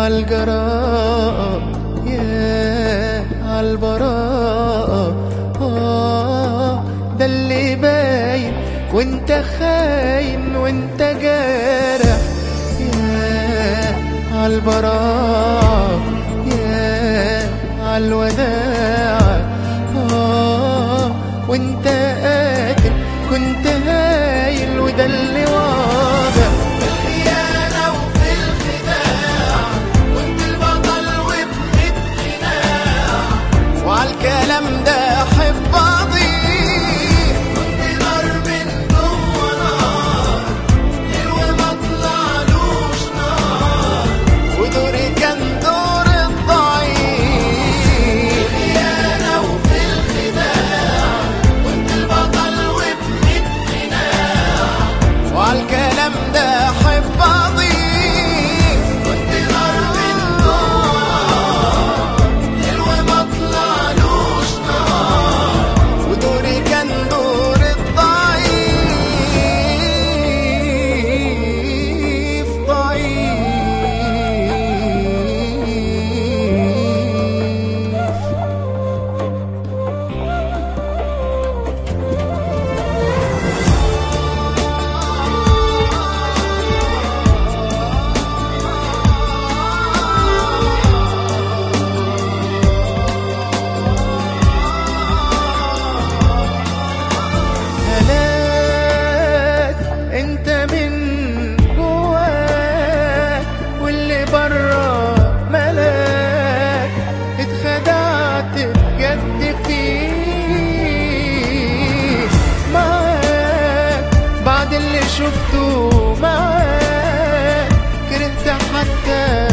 عالجراءة يا عالبراءة آه ده اللي باين وانت خاين وانت جارح يا عالبراءة يا عالوداع آه وانت قاتل كنت هايل وده اللي واضح الخيانة وفي الخداع كنت البطل وابن القناع وعالكلام ده احب اضيف كنت نار من جوه نار حلو ما طلعلوش نار ودوري كان دور الضعيف الخيانة وفي الخداع كنت البطل وابن القناع وعالكلام ده احب اضيف كنت نار من جوه حلو ما طلعلوش نار ودوري كان دور الضعيف ضعيف هلاك انت من جواك واللي برا ملاك اتخدعت بجد فيه معاك بعد اللي شفته معاك كرهت حتى